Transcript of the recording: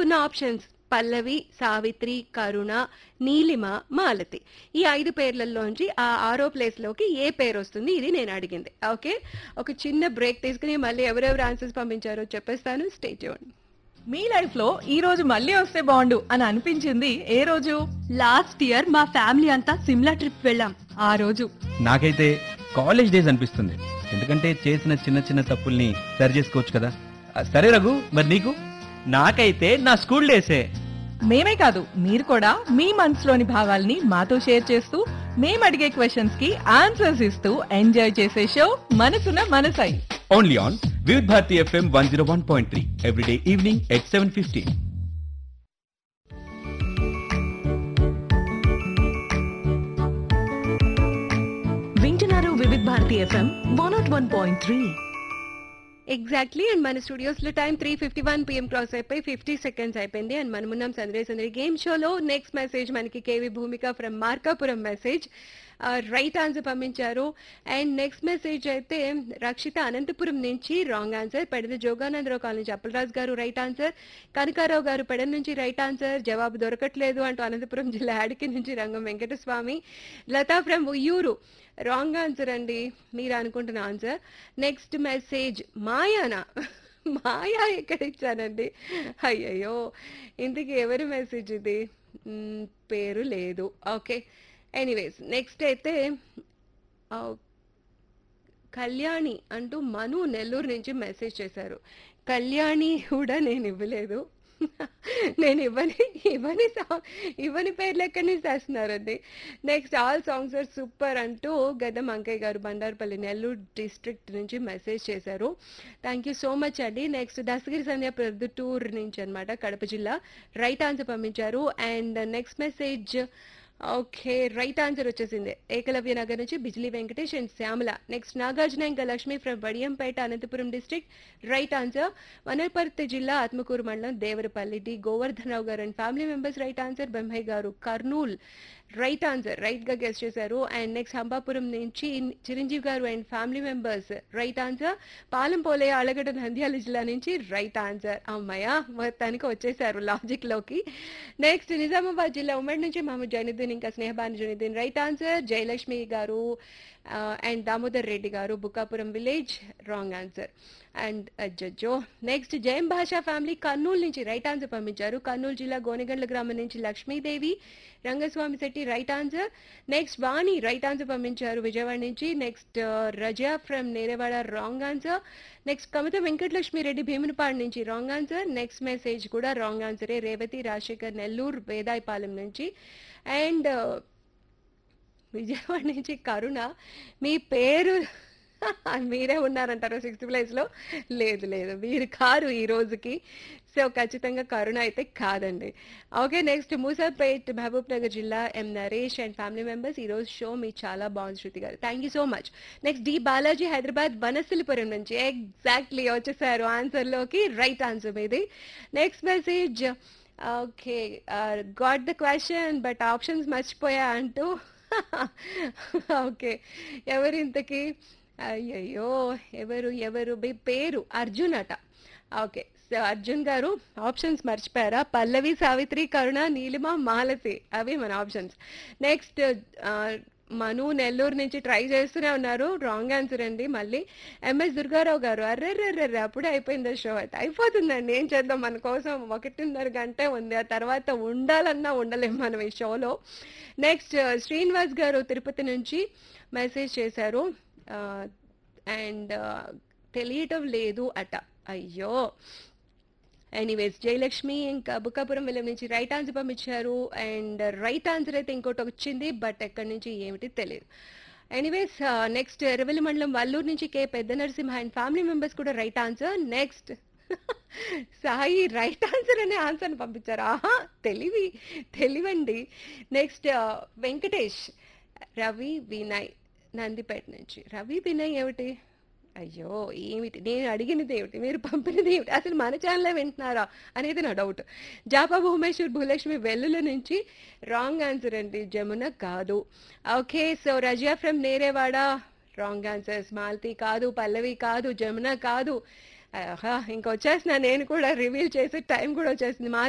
మీకున్న ఆప్షన్స్ పల్లవి సావిత్రి కరుణ నీలిమ మాలతి ఈ ఐదు పేర్లలోంచి ఆ ఆరో ప్లేస్ లోకి ఏ పేరు వస్తుంది ఇది నేను అడిగింది ఓకే ఒక చిన్న బ్రేక్ తీసుకుని మళ్ళీ ఎవరెవరు ఆన్సర్స్ పంపించారో చెప్పేస్తాను స్టేట్ మీ లైఫ్ లో ఈ రోజు మళ్ళీ వస్తే బాగుండు అని అనిపించింది ఏ రోజు లాస్ట్ ఇయర్ మా ఫ్యామిలీ అంతా సిమ్లా ట్రిప్ వెళ్ళాం ఆ రోజు నాకైతే కాలేజ్ డేస్ అనిపిస్తుంది ఎందుకంటే చేసిన చిన్న చిన్న తప్పుల్ని సరి చేసుకోవచ్చు కదా ఆ, సరే రఘు మరి నీకు నాకైతే నా స్కూల్ డేసే మేమే కాదు మీరు కూడా మీ మనసులోని భావాల్ని మాతో షేర్ చేస్తూ మేము అడిగే క్వశ్చన్స్ కి ఆన్సర్స్ ఇస్తూ ఎంజాయ్ చేసే show Manasuna Manasai only on Vividh Bharati FM one zero one point three everyday evening at seven fifteen వింటున్నారు Vividh Bharati FM one not one point three exactly and మన స్టూడియోస్ లో time three fifty one PM cross అయిపోయి fifty seconds అయిపోయింది and మనం ఉన్నాం సందడి సందడి game షోలో నెక్స్ట్ మెసేజ్ మనకి KV Bhumika from Markapuram message right answer పంపించారు అండ్ నెక్స్ట్ మెసేజ్ అయితే రక్షిత అనంతపురం నుంచి wrong answer Pedada Joganandarao colony నుంచి అప్పలరాజు గారు రైట్ ఆన్సర్ కనకారావు గారు పెడ నుంచి రైట్ ఆన్సర్ జవాబు దొరకట్లేదు అంటూ అనంతపురం జిల్లా యాడికి నుంచి Rangam Venkataswamy Latha from Uyyuru wrong answer అండి మీరు అనుకుంటున్న ఆన్సర్ నెక్స్ట్ మెసేజ్ మాయానా మాయా ఎక్కడ ఇచ్చానండి అయ్యయ్యో ఇంతకీ ఎవరి మెసేజ్ ఇది మ్, పేరు లేదు ఓకే ఎనీవేస్ నెక్స్ట్ అయితే ఆ, కళ్యాణి అంటూ మను నెల్లూరు నుంచి మెసేజ్ చేశారు కళ్యాణి కూడా నేను ఇవ్వలేదు నేను ఇవ్వని ఇవ్వని song- ఇవ్వని పేర్లు ఎక్కడి నుంచి చేస్తున్నారండి next all songs are super అంటూ గద్దం అంకయ్య గారు బండారుపల్లి నెల్లూరు డిస్ట్రిక్ట్ నుంచి మెసేజ్ చేశారు థ్యాంక్ యూ సో మచ్ అండి నెక్స్ట్ దసగిరి సంధ్య ప్రొద్దుటూరు నుంచి అన్నమాట కడప జిల్లా రైట్ ఆన్సర్ పంపించారు and next message okay right answer వచ్చేసింది ఏకలవ్య నగర్ నుంచి బిజ్లీ వెంకటేష్ అండ్ శ్యామల నెక్స్ట్ నాగార్జున ఇంకా Lakshmi from Vadiyampeta Anantapur district right answer Wanaparthy జిల్లా ఆత్మకూరు మండలం దేవరపల్లి డి గోవర్ధనరావు గారు and family members right answer బెంహయ్ గారు కర్నూల్ రైట్ ఆన్సర్ రైట్ గా గెస్ట్ చేశారు అండ్ నెక్స్ట్ హంబాపురం నుంచి చిరంజీవి గారు and family members right answer Palem పోలే అలగడ్డ నంద్యాల జిల్లా నుంచి రైట్ ఆన్సర్ అమ్మయ్య మొత్తానికి వచ్చేసారు లాజిక్ లోకి నెక్స్ట్ నిజామాబాద్ జిల్లా ఉమ్మడి నుంచి మహమ్మద్ జైనుద్దీన్ ఇంకా స్నేహబాన్ జైనుద్దీన్ రైట్ ఆన్సర్ జయలక్ష్మి గారు అండ్ దామోదర్ రెడ్డి గారు Bukkapuram village wrong answer and అజ్జో నెక్స్ట్ జయం భాషా ఫ్యామిలీ కర్నూలు నుంచి రైట్ ఆన్సర్ పంపించారు కర్నూలు జిల్లా గోనెగండ్ల గ్రామం నుంచి Lakshmidevi Rangaswamy Shetty right answer next Vani right answer పంపించారు విజయవాడ నుంచి next Raja from Nerevada wrong answer next Kamatha Venkatalakshmi Reddy Bheemunipadu నుంచి రాంగ్ ఆన్సర్ నెక్స్ట్ మెసేజ్ కూడా రాంగ్ ఆన్సరే రేవతి రాజశేఖర్ నెల్లూరు వేదాయపాలెం నుంచి అండ్ విజయవాడ నుంచి కరుణ మీ పేరు మీరే ఉన్నారంటారు సిక్స్త్ ప్లేస్ లో లేదు లేదు మీరు కారు ఈ రోజుకి సో ఖచ్చితంగా కరుణ అయితే కాదండి ఓకే నెక్స్ట్ మూసాపేట్ మహబూబ్ నగర్ జిల్లా M Naresh and family members ఈ రోజు షో మీ చాలా బాగుంది శృతి గారు thank you so much next D Balaji Hyderabad Vanasthalipuram నుంచి ఎగ్జాక్ట్లీ వచ్చేసారు ఆన్సర్ లోకి రైట్ ఆన్సర్ మీది next message okay got the question but options మర్చిపోయా అంటూ ఓకే ఎవరు ఇంతకి అయ్యయ్యో ఎవరు ఎవరు మీ పేరు అర్జున్ అట ఓకే సో అర్జున్ గారు ఆప్షన్స్ మర్చిపోయారా పల్లవి సావిత్రి కరుణ నీలిమ మాలతి అవి మన ఆప్షన్స్ నెక్స్ట్ మను నెల్లూరు నుంచి ట్రై చేస్తూనే ఉన్నారు రాంగ్ ఆన్సర్ అండి మళ్ళీ ఎంఎస్ దుర్గారావు గారు అర్రెర్రెర్రెర్రె అప్పుడే అయిపోయింది షో అయితే అయిపోతుందండి ఏం చేద్దాం మన కోసం ఒకటిన్నర గంటే ఉంది ఆ తర్వాత ఉండాలన్నా ఉండలేం మనం ఈ షోలో నెక్స్ట్ శ్రీనివాస్ గారు తిరుపతి నుంచి మెసేజ్ చేశారు అండ్ తెలియటం లేదు అట అయ్యో ఎనీవేస్ జయలక్ష్మి ఇంకా బుక్కాపురం విలం నుంచి రైట్ ఆన్సర్ పంపించారు అండ్ రైట్ ఆన్సర్ అయితే ఇంకోటి వచ్చింది బట్ ఎక్కడి నుంచి ఏమిటి తెలియదు ఎనీవేస్ నెక్స్ట్ ఎరవెల్లి మండలం వల్లూరు నుంచి K Pedda Narasimha and family members కూడా right answer next Sai right answer అనే ఆన్సర్ని పంపించారు ఆహా తెలివి తెలివండి నెక్స్ట్ వెంకటేష్ రవి వినయ్ నందిపేట నుంచి రవి వినయ్ ఏమిటి అయ్యో ఏమిటి నేను అడిగినది ఏమిటి మీరు పంపినది ఏమిటి అసలు మన ఛానల్లో వింటున్నారా అనేది నా డౌట్ జాపా భువనేశ్వర్ భూలక్ష్మి వెల్లుల నుంచి రాంగ్ ఆన్సర్ అండి జమున కాదు okay so Razia from Nerevada wrong answers Malti కాదు పల్లవి కాదు జమున కాదు ఆహా, ఇంకా వచ్చేసిన నేను కూడా రివీల్ చేసే టైం కూడా వచ్చేసింది మా